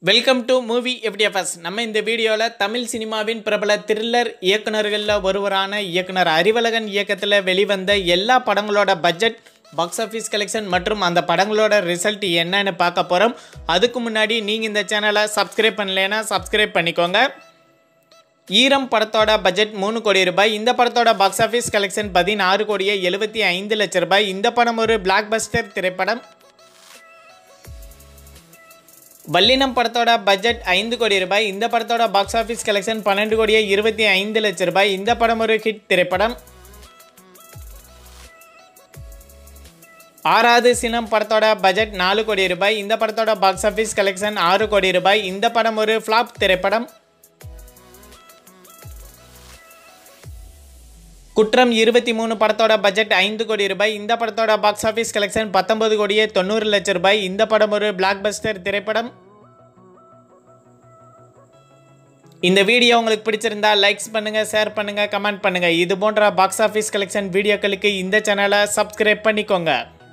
welcome to movie FDFS நம்ம இந்த வீடியோவில் தமிழ் சினிமாவின் பிரபல த்ரில்லர் இயக்குனர்களில் ஒருவரான இயக்குனர் அறிவழகன் இயக்கத்தில் வெளிவந்த எல்லா படங்களோட பட்ஜெட் பாக்ஸ் ஆஃபீஸ் கலெக்ஷன் மற்றும் அந்த படங்களோட ரிசல்ட் என்னன்னு பார்க்க போகிறோம் அதுக்கு முன்னாடி நீங்கள் இந்த சேனலை சப்ஸ்கிரைப் பண்ணலைன்னா சப்ஸ்கிரைப் பண்ணிக்கோங்க ஈரம் படத்தோட பட்ஜெட் மூணு கோடி ரூபாய் இந்த படத்தோட பாக்ஸ் ஆஃபீஸ் கலெக்ஷன் பதினாறு கோடியே எழுபத்தி ஐந்து லட்சம் ரூபாய் இந்த படம் ஒரு பிளாக் பஸ்டர் திரைப்படம் வல்லினம் படத்தோட பட்ஜெட் ஐந்து கோடி ரூபாய் இந்த படத்தோட பாக்ஸ் ஆஃபீஸ் கலெக்ஷன் பன்னெண்டு கோடியே இருபத்தி ஐந்து லட்சம் ரூபாய் இந்த படம் ஒரு ஹிட் திரைப்படம் ஆறாவது சினம் படத்தோட பட்ஜெட் நாலு கோடி ரூபாய் இந்த படத்தோட பாக்ஸ் ஆஃபீஸ் கலெக்ஷன் ஆறு கோடி ரூபாய் இந்த படம் ஒரு ஃப்ளாப் திரைப்படம் குற்றம் இருபத்தி மூணு படத்தோட பட்ஜெட் ஐந்து கோடி ரூபாய் இந்த படத்தோட பாக்ஸ் ஆஃபீஸ் கலெக்ஷன் பத்தொன்பது கோடியே தொண்ணூறு லட்சம் ரூபாய் இந்த படம் ஒரு பிளாக் பஸ்டர் திரைப்படம் இந்த வீடியோ உங்களுக்கு பிடிச்சிருந்தா லைக்ஸ் பண்ணுங்க ஷேர் பண்ணுங்க கமெண்ட் பண்ணுங்க இது போன்ற பாக்ஸ் ஆஃபீஸ் கலெக்ஷன் வீடியோக்களுக்கு இந்த சேனலை சப்ஸ்கிரைப் பண்ணிக்கோங்க